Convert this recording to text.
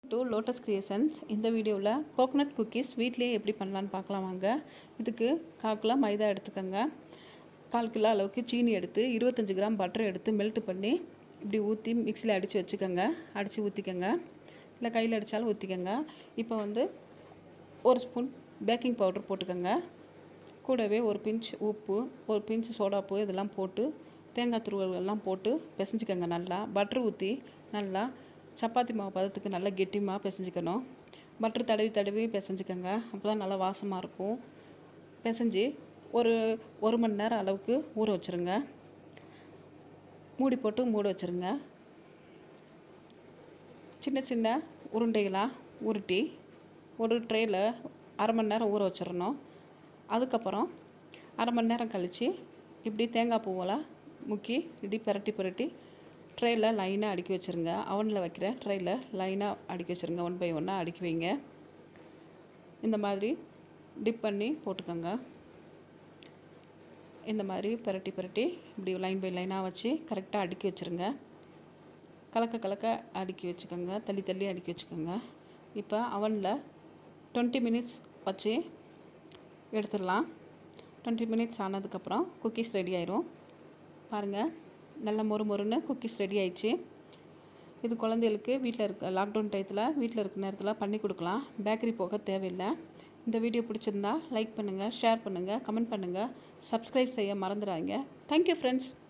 to lotus creations இந்த வீடியோவில் coconut cookies வீட்லேயே எப்படி பண்ணலான்னு பார்க்கலாம் வாங்க இதுக்கு கால் கிலோ மைதா எடுத்துக்கோங்க கால் கிலோ அளவுக்கு சீனி எடுத்து இருபத்தஞ்சி கிராம் பட்டர் எடுத்து மெல்ட் பண்ணி இப்படி ஊற்றி மிக்சியில் அடித்து வச்சுக்கோங்க அடித்து ஊற்றிக்கோங்க இல்லை கையில் அடித்தாலும் ஊற்றிக்கோங்க இப்போ வந்து ஒரு ஸ்பூன் பேக்கிங் பவுடர் போட்டுக்கோங்க கூடவே ஒரு பிஞ்ச் உப்பு ஒரு பிஞ்ச் சோடாப்பு இதெல்லாம் போட்டு தேங்காய் துருவல் எல்லாம் போட்டு பிசைஞ்சிக்கோங்க நல்லா பட்டர் ஊற்றி நல்லா சப்பாத்தி மாவு பதத்துக்கு நல்லா கெட்டிமாக பிசைஞ்சிக்கணும் பட்டர் தடவி தடவி பிசைஞ்சிக்கோங்க அப்போ தான் நல்லா வாசமாக இருக்கும் பிசைஞ்சு ஒரு ஒரு மணி நேரம் அளவுக்கு ஊற வச்சுருங்க மூடி போட்டு மூட வச்சுருங்க சின்ன சின்ன உருண்டைகளாக உருட்டி ஒரு ட்ரேயில் அரை மணி நேரம் ஊற வச்சிடணும் அதுக்கப்புறம் அரை மணி நேரம் கழித்து இப்படி தேங்காய் பூவெல்லாம் முக்கி இப்படி பிரட்டி பிரட்டி ட்ரேயில் லைனாக அடுக்கி வச்சுருங்க அவனில் வைக்கிற ட்ரேயில் லைனாக அடுக்கி வச்சுருங்க ஒன் பை ஒன்னாக அடுக்கி வைங்க இந்த மாதிரி டிப் பண்ணி போட்டுக்கோங்க இந்த மாதிரி பிரட்டி பிரட்டி இப்படி லைன் பை லைனாக வச்சு கரெக்டாக அடுக்கி வச்சுருங்க கலக்க கலக்க அடுக்கி வச்சுக்கோங்க தள்ளி தள்ளி அடுக்கி வச்சுக்கோங்க இப்போ அவனில் டுவெண்ட்டி மினிட்ஸ் வச்சு எடுத்துடலாம் டுவெண்ட்டி மினிட்ஸ் ஆனதுக்கப்புறம் குக்கீஸ் ரெடி ஆயிரும் பாருங்கள் நல்ல மொறு மொறுன்னு குக்கீஸ் ரெடி ஆயிடுச்சு இது குழந்தைகளுக்கு வீட்டில் இருக்க லாக்டவுன் டயத்தில் வீட்டில் இருக்க நேரத்தில் பண்ணி கொடுக்கலாம் பேக்கரி போக தேவையில்லை இந்த வீடியோ பிடிச்சிருந்தா லைக் பண்ணுங்கள் ஷேர் பண்ணுங்கள் கமெண்ட் பண்ணுங்கள் சப்ஸ்கிரைப் செய்ய மறந்துடாதீங்க தேங்க்யூ ஃப்ரெண்ட்ஸ்